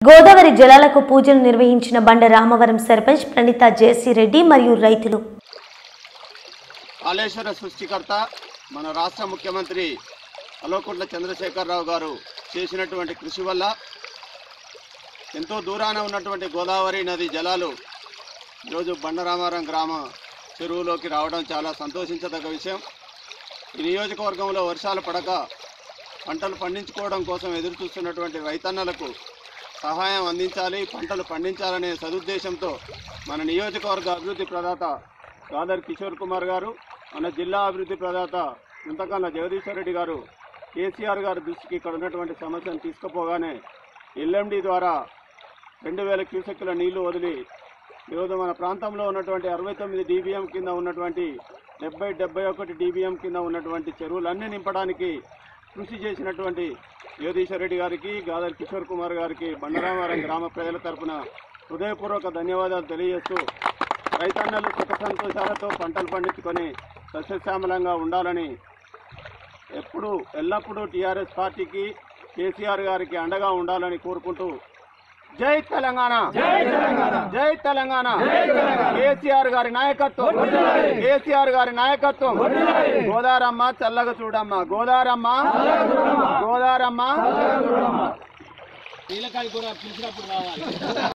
గోదావరి జలాలకు పూజలు నిర్వహించిన బండ రామవరం సర్పంచ్ ప్రణీత జేసీ రెడ్డి మరియు రైతులు కాళేశ్వర సృష్టికర్త మన రాష్ట్ర ముఖ్యమంత్రి కల్వకుంట్ల చంద్రశేఖరరావు గారు చేసినటువంటి కృషి వల్ల ఎంతో దూరాన ఉన్నటువంటి గోదావరి నది జలాలు ఈరోజు బండరామారం గ్రామ చెరువులోకి రావడం చాలా సంతోషించదగ్గ విషయం ఈ నియోజకవర్గంలో వర్షాలు పడక పంటలు పండించుకోవడం కోసం ఎదురు చూస్తున్నటువంటి రైతన్నలకు సహాయం అందించాలి పంటలు పండించాలనే సదుద్దేశంతో మన నియోజకవర్గ అభివృద్ధి ప్రదాత గాదర్ కిషోర్ కుమార్ గారు మన జిల్లా అభివృద్ధి ప్రదాత ముంతకన్న జగదీశ్వర్ రెడ్డి గారు కేసీఆర్ గారి దృష్టికి ఇక్కడ ఉన్నటువంటి సమస్యను తీసుకుపోగానే ఎల్ఎండి ద్వారా రెండు వేల క్యూసెక్కుల నీళ్లు వదిలి ఈరోజు మన ప్రాంతంలో ఉన్నటువంటి అరవై తొమ్మిది డీబీఎం కింద ఉన్నటువంటి డెబ్బై డెబ్బై ఒకటి డీబీఎం కింద ఉన్నటువంటి చెరువులన్నీ నింపడానికి కృషి చేసినటువంటి యోగీశ్వర్ రెడ్డి గారికి గాదర్ కిషోర్ కుమార్ గారికి బండరామారం గ్రామ ప్రజల తరపున హృదయపూర్వక ధన్యవాదాలు తెలియజేస్తూ రైతన్నలు సుఖ సంతోషాలతో పంటలు పండించుకొని సస్యశ్యామలంగా ఉండాలని ఎప్పుడు ఎల్లప్పుడూ టీఆర్ఎస్ పార్టీకి కేసీఆర్ గారికి అండగా ఉండాలని కోరుకుంటూ జై తెలంగాణ జై తెలంగాణ కేసీఆర్ గారి నాయకత్వం కేసీఆర్ గారి నాయకత్వం గోదారమ్మ చల్లగా చూడమ్మ గోదారమ్మ గోదారమ్మ